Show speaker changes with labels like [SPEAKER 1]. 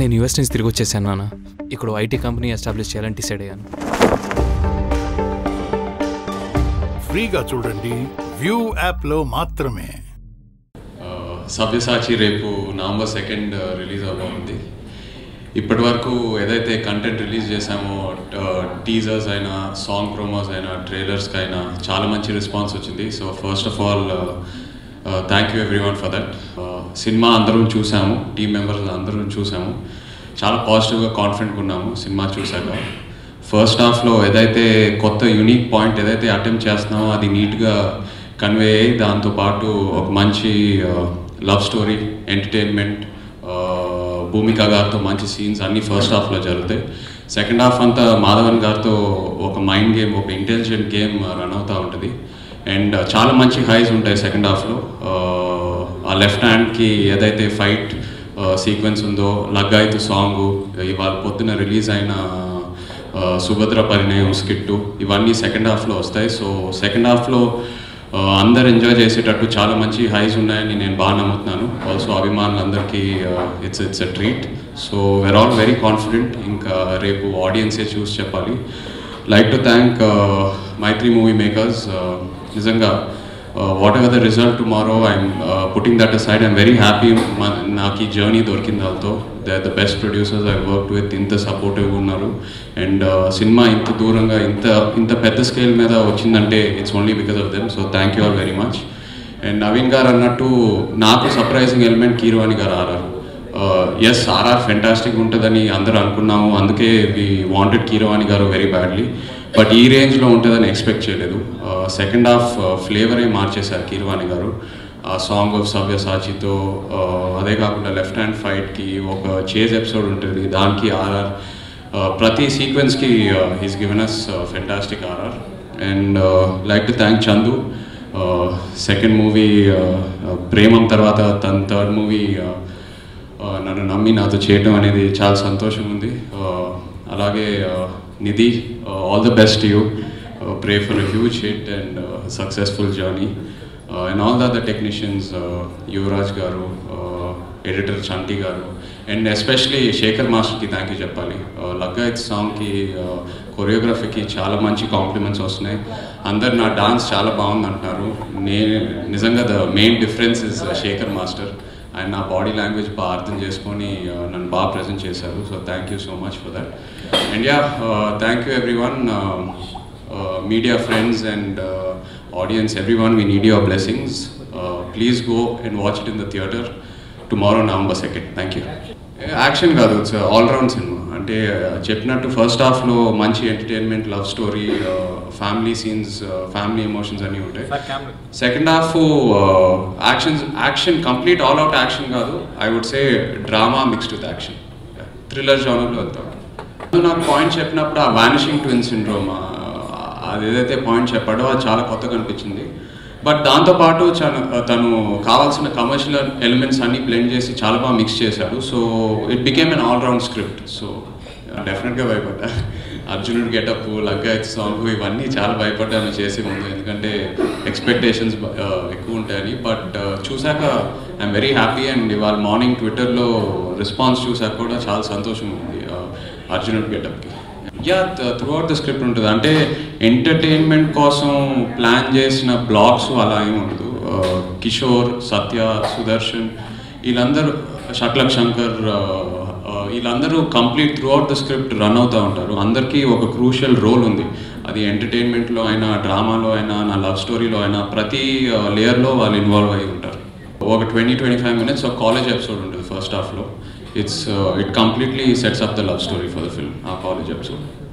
[SPEAKER 1] నేను యూఎస్ నుంచి తిరిగి వచ్చేసాను నాన్న ఇక్కడ ఐటీ కంపెనీ ఎస్టాబ్లిష్ చేయాలని డిసైడ్ అయ్యాను
[SPEAKER 2] ఫ్రీగా చూడండి వ్యూ యాప్లో మాత్రమే
[SPEAKER 3] సవ్యసాచి రేపు నవంబర్ సెకండ్ రిలీజ్ అవబోతుంది ఇప్పటి వరకు ఏదైతే కంటెంట్ రిలీజ్ చేశామో టీజర్స్ అయినా సాంగ్ ప్రోమోస్ అయినా ట్రైలర్స్కి అయినా చాలా మంచి రెస్పాన్స్ వచ్చింది so first of all thank you everyone for that సినిమా అందరం చూసాము టీం మెంబర్స్ అందరం చూసాము చాలా పాజిటివ్గా కాన్ఫిడెంట్గా ఉన్నాము సినిమా చూశాక ఫస్ట్ హాఫ్లో ఏదైతే కొత్త యూనిక్ పాయింట్ ఏదైతే అటెంప్ట్ చేస్తున్నామో అది నీట్గా కన్వే అయ్యి దాంతోపాటు ఒక మంచి లవ్ స్టోరీ ఎంటర్టైన్మెంట్ భూమిక గారితో మంచి సీన్స్ అన్నీ ఫస్ట్ హాఫ్లో జరుగుతాయి సెకండ్ హాఫ్ అంతా మాధవన్ గారితో ఒక మైండ్ గేమ్ ఒక ఇంటెలిజెంట్ గేమ్ రన్ అవుతూ ఉంటుంది అండ్ చాలా మంచి హైస్ ఉంటాయి సెకండ్ హాఫ్లో ఆ లెఫ్ట్ హ్యాండ్కి ఏదైతే ఫైట్ సీక్వెన్స్ ఉందో లగ్గాయితు సాంగ్ ఇవాళ పొద్దున రిలీజ్ అయిన ఆ, సుభద్ర పరిణయం స్కిట్టు ఇవన్నీ సెకండ్ హాఫ్లో వస్తాయి సో సెకండ్ హాఫ్లో అందరు ఎంజాయ్ చేసేటట్టు చాలా మంచి హైస్ ఉన్నాయని నేను బాగా నమ్ముతున్నాను ఆల్సో అభిమానులందరికీ it's it's a treat so we're all very confident ఇంకా రేపు ఆడియన్సే చూసి చెప్పాలి like to thank Mythri movie makers నిజంగా whatever the result tomorrow I'm putting that side I'm very happy నాకు ఈ జర్నీ దొరికింది వాళ్ళతో they are the best producers I work with ఇంత సపోర్టివ్గా ఉన్నారు అండ్ సినిమా ఇంత దూరంగా ఇంత ఇంత పెద్ద స్కేల్ మీద వచ్చిందంటే it's only because of them so thank you all very much and Naveen garu అన్నట్టు నాకు సర్ప్రైజింగ్ ఎలిమెంట్ కీరవాణి గారు ఆర్ఆర్ ఎస్ ఆర్ఆర్ ఫెంటాస్టిక్ ఉంటుందని అందరూ అనుకున్నాము అందుకే వి వాంటెడ్ కీరవాణి గారు వెరీ బ్యాడ్లీ బట్ ఈ రేంజ్లో ఉంటుందని ఎక్స్పెక్ట్ చేయలేదు సెకండ్ హాఫ్ ఫ్లేవరే మార్చేశారు కీరవాణి గారు ఆ సాంగ్ ఆఫ్ సవ్య సాచితో అదే కాకుండా లెఫ్ట్ హ్యాండ్ ఫైట్కి ఒక చేజ్ ఎపిసోడ్ ఉంటుంది దానికి ఆర్ఆర్ ప్రతి సీక్వెన్స్కి he's given us fantastic RR and like to thank Chandu second movie Premam తర్వాత తన థర్డ్ మూవీ నన్ను నమ్మి నాతో చేయడం అనేది చాలా సంతోషం ఉంది Uh, అలాగే uh, Nidhi all the best you pray for a huge hit and successful journey and all the other technicians Yuvaraj garu editor చంటి గారు అండ్ ఎస్పెషలీ శేఖర్ మాస్టర్కి థ్యాంక్ యూ చెప్పాలి లగ్గాయత్ సాంగ్కి కొరియోగ్రఫీకి చాలా మంచి కాంప్లిమెంట్స్ వస్తున్నాయి అందరు నా డాన్స్ చాలా బాగుంది అంటున్నారు నే నిజంగా the main difference is Sekhar master ఆయన నా బాడీ లాంగ్వేజ్ బాగా అర్థం చేసుకొని uh, నన్ను బాగా ప్రజెంట్ చేశారు so thank you so much for that and yeah thank you everyone media friends and audience everyone we need your blessings please go and watch it in the theatre tomorrow November second thank you action కాదు it's all round సినిమా అంటే uh, చెప్పినట్టు first హాఫ్లో మంచి entertainment love story family scenes family emotions అన్నీ ఉంటాయి second half action action complete all out action కాదు I would say drama mixed with action thriller జానర్లో వెళ్తాం నాకు పాయింట్ చెప్పినప్పుడు ఆ వానిషింగ్ ట్విన్ సిండ్రోమ్ అది ఏదైతే పాయింట్ చెప్పాడో అది చాలా కొత్తగా అనిపించింది బట్ దాంతోపాటు చాలా తను కావాల్సిన కమర్షియల్ ఎలిమెంట్స్ అన్ని బ్లెండ్ చేసి చాలా బాగా మిక్స్ చేశాడు so it became an all round script so డెఫినెట్గా భయపడ్డా అర్జునుడు గెటప్ లగ్గాయత్ సాంగ్ ఇవన్నీ చాలా భయపడ్డాను చేసే ముందు ఎందుకంటే ఎక్స్పెక్టేషన్స్ ఎక్కువ ఉంటాయని బట్ చూశాక ఐఎమ్ వెరీ హ్యాపీ అండ్ ఇవాళ మార్నింగ్ ట్విట్టర్లో రెస్పాన్స్ చూశాక కూడా చాలా సంతోషం ఉంది అర్జునుడు గెటప్కి yeah throughout the script ఉంటుంది అంటే ఎంటర్టైన్మెంట్ కోసం ప్లాన్ చేసిన బ్లాగ్స్ అలా ఏమి ఉండదు Uh, కిషోర్ సత్య సుదర్శన్ వీళ్ళందరూ షక్లక్ శంకర్ uh, uh, వీళ్ళందరూ complete throughout the script run అవుతూ ఉంటారు అందరికీ ఒక క్రూషియల్ రోల్ ఉంది అది ఎంటర్టైన్మెంట్లో అయినా డ్రామాలో అయినా నా లవ్ స్టోరీలో అయినా ప్రతి లేయర్లో వాళ్ళు ఇన్వాల్వ్ అయి ఉంటారు ఒక ట్వంటీ ట్వంటీ ఫైవ్ మినిట్స్ ఒక కాలేజ్ ఎపిసోడ్ ఉంటుంది ఫస్ట్ హాఫ్లో it's it completely sets up the love story for the film ఆ కాలేజ్ ఎపిసోడ్